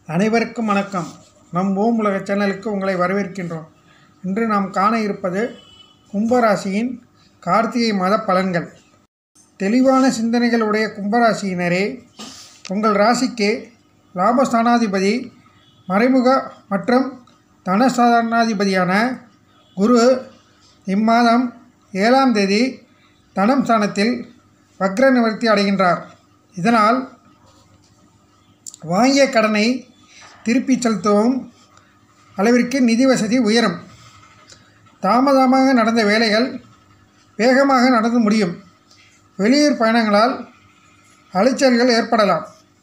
அனைவருக்கும் வணக்கம் நம் ஓம் உலக சேனலுக்கு உங்களை வரவேற்கின்றோம் இன்று நாம் காண இருப்பது கும்பராசியின் கார்த்திகை மாத பலன்கள் தெளிவான சிந்தனைகள் உடைய கும்பராசியினரே உங்கள் ராசிக்கு லாபஸ்தானாதிபதி மறைமுக மற்றும் தனஸ்தானாதிபதியான குரு இம்மாதம் ஏழாம் தேதி தனம் ஸ்தானத்தில் வக்ர நிவர்த்தி அடைகின்றார் இதனால் வாங்கிய கடனை திருப்பி செலுத்தவும் அளவிற்கு நிதி வசதி உயரும் தாமதமாக நடந்த வேலைகள் வேகமாக நடந்து முடியும் வெளியூர் பயணங்களால் அலைச்சல்கள் ஏற்படலாம்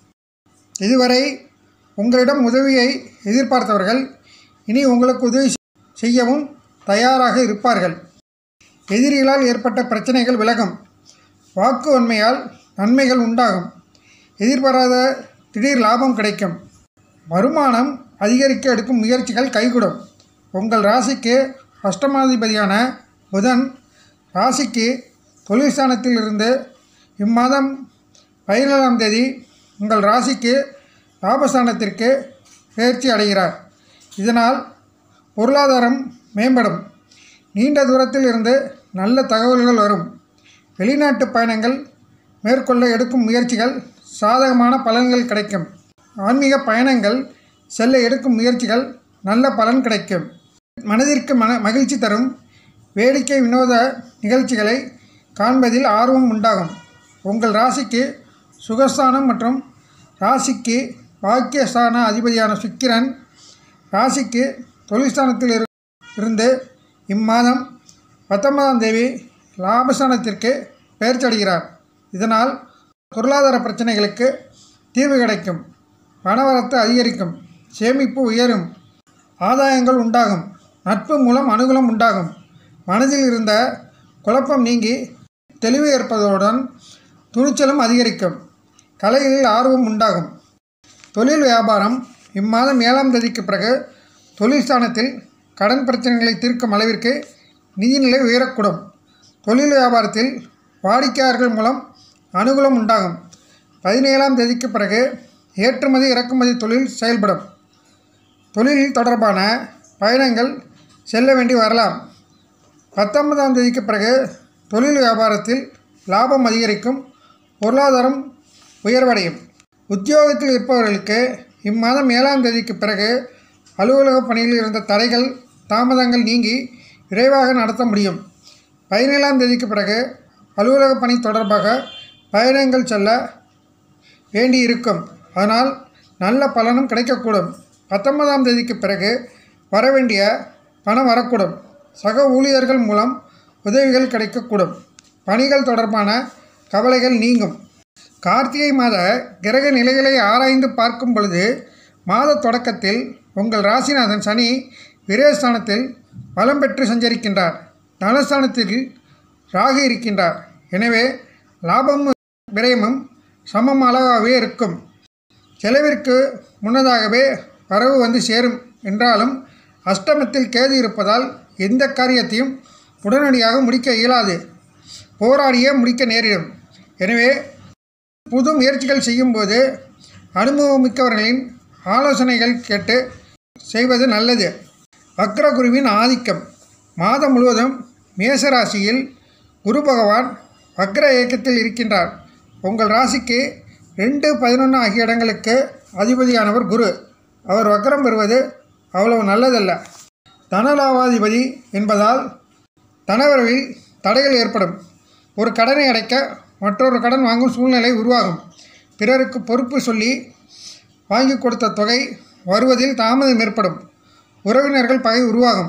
இதுவரை உங்களிடம் உதவியை எதிர்பார்த்தவர்கள் இனி உங்களுக்கு உதவி செய்யவும் தயாராக இருப்பார்கள் எதிரிகளால் ஏற்பட்ட பிரச்சனைகள் விலகும் வாக்கு உண்மையால் நன்மைகள் உண்டாகும் எதிர்பாராத திடீர் லாபம் கிடைக்கும் வருமானம் அதிகரிக்க எடுக்கும் முயற்சிகள் கைகூடும் உங்கள் ராசிக்கு அஷ்டமாதிபதியான புதன் ராசிக்கு தொழில் ஸ்தானத்தில் இருந்து இம்மாதம் பதினேழாம் தேதி உங்கள் ராசிக்கு லாபஸ்தானத்திற்கு பயிற்சி அடைகிறார் இதனால் பொருளாதாரம் மேம்படும் நீண்ட தூரத்தில் இருந்து நல்ல தகவல்கள் வரும் வெளிநாட்டு பயணங்கள் மேற்கொள்ள எடுக்கும் முயற்சிகள் சாதகமான பலன்கள் கிடைக்கும் ஆன்மீக பயணங்கள் செல்ல எடுக்கும் முயற்சிகள் நல்ல பலன் கிடைக்கும் மனதிற்கு மன மகிழ்ச்சி தரும் வேடிக்கை வினோத நிகழ்ச்சிகளை காண்பதில் ஆர்வம் உண்டாகும் உங்கள் ராசிக்கு சுகஸ்தானம் மற்றும் ராசிக்கு பாக்கியஸ்தான அதிபதியான சுக்கிரன் ராசிக்கு தொழில்ஸ்தானத்தில் இரு இருந்து இம்மாதம் பத்தொன்பதாம் தேதி லாபஸ்தானத்திற்கு பெயர்ச்சடைகிறார் இதனால் பொருளாதார பிரச்சனைகளுக்கு தீர்வு கிடைக்கும் பணவரத்து அதிகரிக்கும் சேமிப்பு உயரும் ஆதாயங்கள் உண்டாகும் நட்பு மூலம் அனுகூலம் உண்டாகும் மனதில் இருந்த குழப்பம் நீங்கி தெளிவு ஏற்பதுடன் துணிச்சலும் அதிகரிக்கும் கலைகளில் ஆர்வம் உண்டாகும் தொழில் வியாபாரம் இம்மாதம் ஏழாம் தேதிக்கு பிறகு தொழில் ஸ்தானத்தில் கடன் பிரச்சனைகளை தீர்க்கும் அளவிற்கு நிதிநிலை உயரக்கூடும் தொழில் வியாபாரத்தில் வாடிக்கையாளர்கள் மூலம் அனுகூலம் உண்டாகும் பதினேழாம் தேதிக்கு பிறகு ஏற்றுமதி இறக்குமதி தொழில் செயல்படும் தொழில் தொடர்பான பயணங்கள் செல்ல வேண்டி வரலாம் பத்தொன்பதாம் தேதிக்கு பிறகு தொழில் வியாபாரத்தில் லாபம் அதிகரிக்கும் பொருளாதாரம் உயர்வடையும் உத்தியோகத்தில் இருப்பவர்களுக்கு இம்மாதம் ஏழாம் தேதிக்கு பிறகு அலுவலக பணியில் இருந்த தடைகள் தாமதங்கள் நீங்கி விரைவாக நடத்த முடியும் பதினேழாம் தேதிக்கு பிறகு அலுவலக பணி தொடர்பாக பயணங்கள் செல்ல வேண்டியிருக்கும் அதனால் நல்ல பலனும் கிடைக்கக்கூடும் பத்தொன்பதாம் தேதிக்கு பிறகு வரவேண்டிய பணம் வரக்கூடும் சக ஊழியர்கள் மூலம் உதவிகள் கிடைக்கக்கூடும் பணிகள் தொடர்பான கவலைகள் நீங்கும் கார்த்திகை மாத கிரக நிலைகளை ஆராய்ந்து பார்க்கும் பொழுது மாத தொடக்கத்தில் உங்கள் ராசிநாதன் சனி விரயஸ்தானத்தில் பலம் பெற்று சஞ்சரிக்கின்றார் தனஸ்தானத்தில் ராகு இருக்கின்றார் எனவே லாபமும் விரயமும் சமம் அளவாகவே இருக்கும் செலவிற்கு முன்னதாகவே வரவு வந்து சேரும் என்றாலும் அஷ்டமத்தில் கேது இருப்பதால் எந்த காரியத்தையும் உடனடியாக முடிக்க இயலாது போராடியே முடிக்க நேரிடும் எனவே புது முயற்சிகள் செய்யும்போது அனுபவமிக்கவர்களின் ஆலோசனைகள் கேட்டு செய்வது நல்லது வக்ரகுருவின் ஆதிக்கம் மாதம் முழுவதும் மேசராசியில் குரு பகவான் வக்ர இயக்கத்தில் இருக்கின்றார் உங்கள் ராசிக்கு ரெண்டு பதினொன்று ஆகிய இடங்களுக்கு அதிபதியானவர் குரு அவர் வக்ரம் பெறுவது அவ்வளவு நல்லதல்ல தனலாபாதிபதி என்பதால் தனவரவில் தடைகள் ஏற்படும் ஒரு கடனை அடைக்க மற்றொரு கடன் வாங்கும் சூழ்நிலை உருவாகும் பிறருக்கு பொறுப்பு சொல்லி வாங்கி கொடுத்த தொகை வருவதில் தாமதம் ஏற்படும் உறவினர்கள் பகை உருவாகும்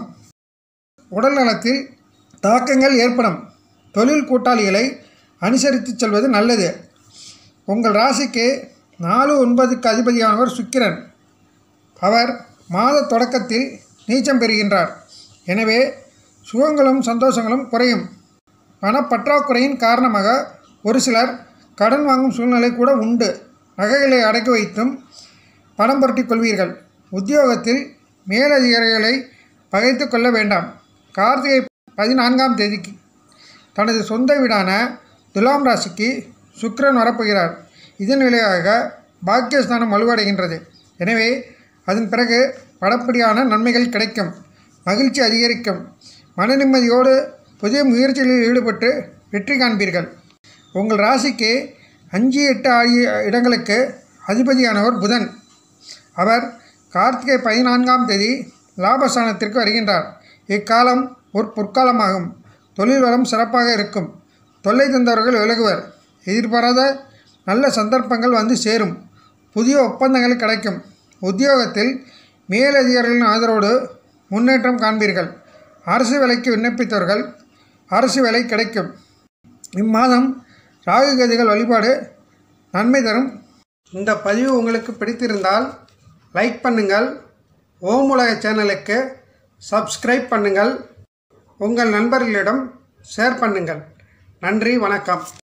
உடல் நலத்தில் தாக்கங்கள் ஏற்படும் தொழில் கூட்டாளிகளை அனுசரித்து செல்வது நல்லது உங்கள் ராசிக்கு நாலு ஒன்பதுக்கு அதிபதியானவர் சுக்கிரன் அவர் மாத தொடக்கத்தில் நீச்சம் பெறுகின்றார் எனவே சுகங்களும் சந்தோஷங்களும் குறையும் பணப்பற்றாக்குறையின் காரணமாக ஒரு சிலர் கடன் வாங்கும் சூழ்நிலை கூட உண்டு நகைகளை அடக்கி வைத்தும் பணம் புரட்டிக் கொள்வீர்கள் உத்தியோகத்தில் மேலதிகாரிகளை பகைத்து கொள்ள வேண்டாம் கார்த்திகை பதினான்காம் தேதிக்கு தனது சொந்த வீடான துலாம் ராசிக்கு சுக்கிரன் வரப்போகிறார் இதன் விளைவாக பாக்கியஸ்தானம் வலுவடைகின்றது எனவே அதன் பிறகு படப்படியான நன்மைகள் கிடைக்கும் மகிழ்ச்சி அதிகரிக்கும் மன நிம்மதியோடு புதிய முயற்சிகளில் ஈடுபட்டு வெற்றி காண்பீர்கள் உங்கள் ராசிக்கு அஞ்சு எட்டு ஆகிய இடங்களுக்கு அதிபதியானவர் புதன் அவர் கார்த்திகை பதினான்காம் தேதி லாபஸ்தானத்திற்கு வருகின்றார் இக்காலம் ஒரு பொற்காலமாகும் தொழில் வளம் சிறப்பாக இருக்கும் தொல்லை தந்தவர்கள் விலகுவர் எதிர்பாராத நல்ல சந்தர்ப்பங்கள் வந்து சேரும் புதிய ஒப்பந்தங்கள் கிடைக்கும் உத்தியோகத்தில் மேலதிகாரிகளின் ஆதரவோடு முன்னேற்றம் காண்பீர்கள் அரசு வேலைக்கு விண்ணப்பித்தவர்கள் அரசு வேலை கிடைக்கும் இம்மாதம் ராகு கதிகள் வழிபாடு நன்மை தரும் இந்த பதிவு உங்களுக்கு பிடித்திருந்தால் லைக் பண்ணுங்கள் ஓம் உலக சேனலுக்கு சப்ஸ்கிரைப் பண்ணுங்கள் உங்கள் நண்பர்களிடம் ஷேர் பண்ணுங்கள் நன்றி வணக்கம்